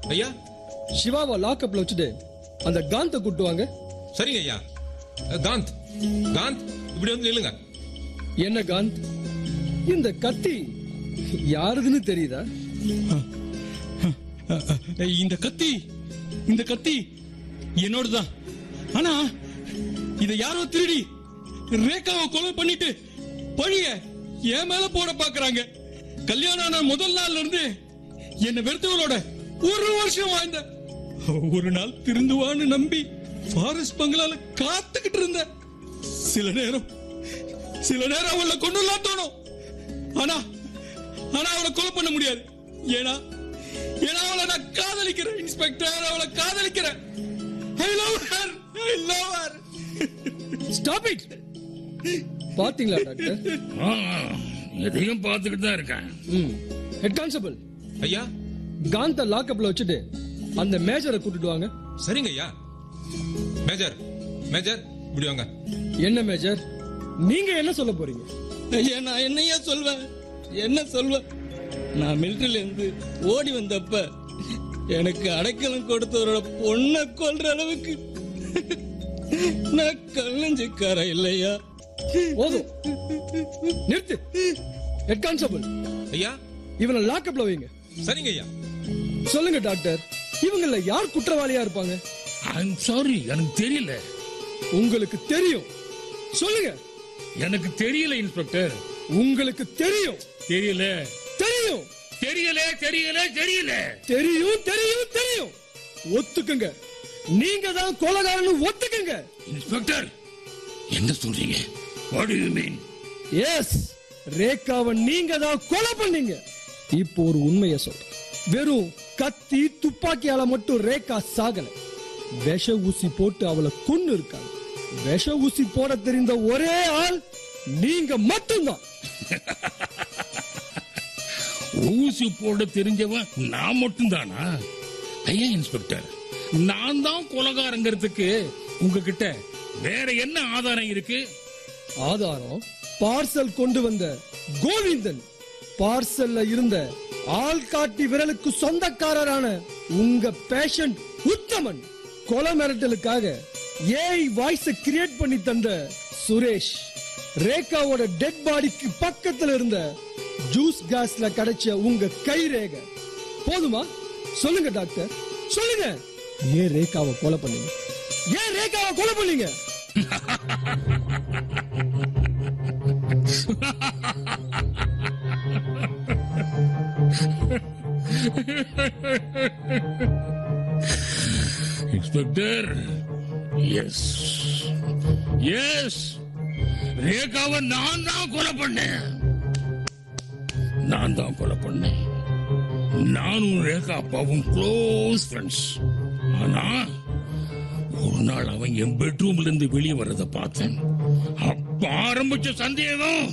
ஐயா சிவாவை லாக்அப்ல வச்சுட்டு அந்த காந்த கூட்டு வாங்க சரிங்க ஐயா அஹ், காந்த் காந்த் இப்படி வந்து நில்லுங்க என்ன காந்த் இந்த கத்தி யாருதுன்னு தெரியுதா இந்த கத்தி இந்த கத்தி என்னோடதான் ஆனா இத யாரோ திருடி ரேகாவை கொலை பண்ணிட்டு பழிய என் மேல போட பாக்குறாங்க கல்யாணம் ஆன முதல் நாள்ல இருந்து என்ன வெறுத்தவளோட ஒரு வருஷம் வாழ்ந்த ஒரு நாள் திருந்துவான்னு நம்பி ஃபாரஸ்ட் பங்களால காத்துக்கிட்டு இருந்த சில நேரம் சில நேரம் அவளை கொண்டுலாம் தோணும் ஆனா ஆனா அவளை கொலை பண்ண முடியாது ஏன்னா ஏன்னா அவளை நான் காதலிக்கிறேன் இன்ஸ்பெக்டர் அவளை காதலிக்கிறேன் I love her I love her stop it பாத்தீங்களா டாக்டர் ஆ, எதையும் பார்த்துக்கிட்டு தான் இருக்கேன் ம் ஹெட் கான்ஸ்டபிள் ஐயா காந்த லாக்அப்ல வச்சுட்டு அந்த மேஜரை கூட்டிட்டு வாங்க சரிங்க ஐயா மேஜர் மேஜர் இப்படி வாங்க என்ன மேஜர் நீங்க என்ன சொல்ல போறீங்க ஐயா நான் என்னையா சொல்வேன் என்ன சொல்வேன் நான் மிலிட்டரியில இருந்து ஓடி வந்தப்ப எனக்கு அடைக்கலம் கொடுத்தவரோட பொண்ணை கொல்ற அளவுக்கு நான் கல்லஞ்சிக்கார இல்லையா போதும் நிறுத்து ஹெட் கான்ஸ்டபிள் ஐயா இவனை லாக்அப்ல வைங்க சரிங்க ஐயா சொல்லுங்க டாக்டர் இவங்கள யார் குற்றவாளியா இருப்பாங்க ஐம் சாரி எனக்கு தெரியல உங்களுக்கு தெரியும் சொல்லுங்க எனக்கு தெரியல இன்ஸ்பெக்டர் உங்களுக்கு தெரியும் தெரியல தெரியும் தெரியல தெரியல தெரியல தெரியும் தெரியும் தெரியும் ஒத்துக்குங்க நீங்க தான் கொலகாரன்னு ஒத்துக்குங்க இன்ஸ்பெக்டர் என்ன சொல்றீங்க what do you mean yes ரேகாவை நீங்க தான் கொலை பண்ணீங்க இப்போ ஒரு உண்மையை சொல்றேன் வெறும் கத்தி துப்பாக்கியால மட்டும் ரேகா சாகல விஷ ஊசி போட்டு அவளை கொன்னு இருக்காங்க விஷ ஊசி போட தெரிந்த ஒரே ஆள் நீங்க மட்டும்தான் ஊசி போட தெரிஞ்சவன் நான் மட்டும்தானா ஐயா இன்ஸ்பெக்டர் நான் தான் கொலகாரங்கிறதுக்கு உங்ககிட்ட வேற என்ன ஆதாரம் இருக்கு ஆதாரம் பார்சல் கொண்டு வந்த கோவிந்தன் பார்சல்ல இருந்த ஆள்காட்டி விரலுக்கு சொந்தக்காரரான உங்க பேஷண்ட் உத்தமன் கொலை மிரட்டலுக்காக ஏஐ வாய்ஸ் கிரியேட் பண்ணி தந்த சுரேஷ் ரேகாவோட டெட் பாடிக்கு பக்கத்துல இருந்த ஜூஸ் காஸ்ல கிடைச்ச உங்க கை ரேகை போதுமா சொல்லுங்க டாக்டர் சொல்லுங்க ஏன் ரேகாவை கொலை பண்ணீங்க ஏன் ரேகாவை கொலை பண்ணீங்க இன்ஸ்பெக்டர் எஸ் எஸ் ரேகாவை நான் தான் கொலை பண்ணேன் நான் தான் கொலை பண்ணேன் நானும் ரேகா அப்பாவும் க்ளோஸ் ஃப்ரெண்ட்ஸ் ஆனா ஒரு நாள் அவன் என் பெட்ரூம்ல இருந்து வெளியே வர்றதை பார்த்தேன் அப்ப ஆரம்பிச்ச சந்தேகம்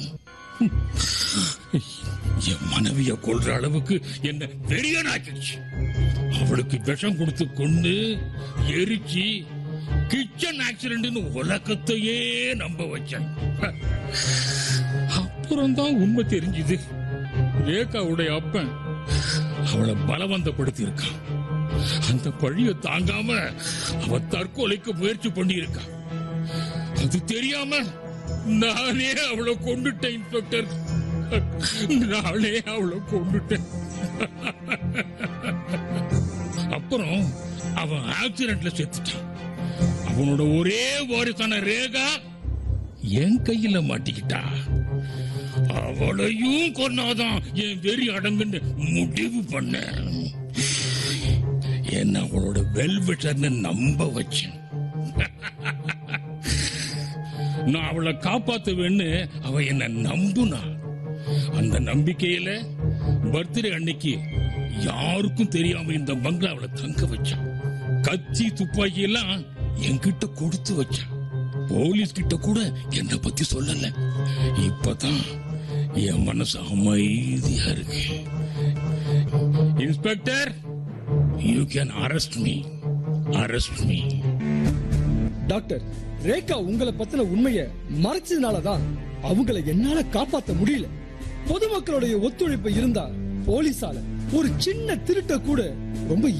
என் மனைவிய கொல்ற அளவுக்கு என்ன வெறியனாக்கிடுச்சு அவளுக்கு விஷம் கொடுத்து கொண்டு எரிச்சு கிச்சன் ஆக்சிடென்ட்னு உலகத்தையே நம்ப வச்சேன் அப்புறம் தான் உண்மை தெரிஞ்சுது ரேகாவுடைய அப்பன் அவளை பலவந்தப்படுத்தி இருக்கான் அந்த பழிய தாங்காம அவ தற்கொலைக்கு முயற்சி பண்ணி இருக்கான் அது தெரியாம நானே அவளை கொண்டுட்டேன் இன்ஸ்பெக்டர் நானே அவளை கொண்டுட்டேன் அப்புறம் அவன் ஆக்சிடென்ட்ல செத்துட்டான் அவனோட ஒரே வாரிசான ரேகா என் கையில மாட்டிக்கிட்டா அவளையும் கொன்னாதான் என் வெறி அடங்குன்னு முடிவு பண்ண என்ன அவளோட வெல்விட்டர்னு நம்ப வச்சேன் நான் அவளை காப்பாத்துவேன்னு அவ என்ன நம்புனா அந்த நம்பிக்கையில பர்த்டே அன்னைக்கு யாருக்கும் தெரியாம இந்த பங்களாவில தங்க வச்சான் கத்தி துப்பாக்கி எல்லாம் என்கிட்ட கொடுத்து வச்சான் போலீஸ் கிட்ட கூட என்ன பத்தி சொல்லல இப்பதான் என் மனசு அமைதியா இருக்கு inspector you can arrest me arrest me doctor Rekha உங்களை பத்தின உண்மைய மறைச்சதுனாலதான் அவங்கள என்னால காப்பாத்த முடியல பொதுமக்களுடைய ஒத்துழைப்பு இருந்தா போலீசால ஒரு சின்ன திருட்ட கூட ரொம்ப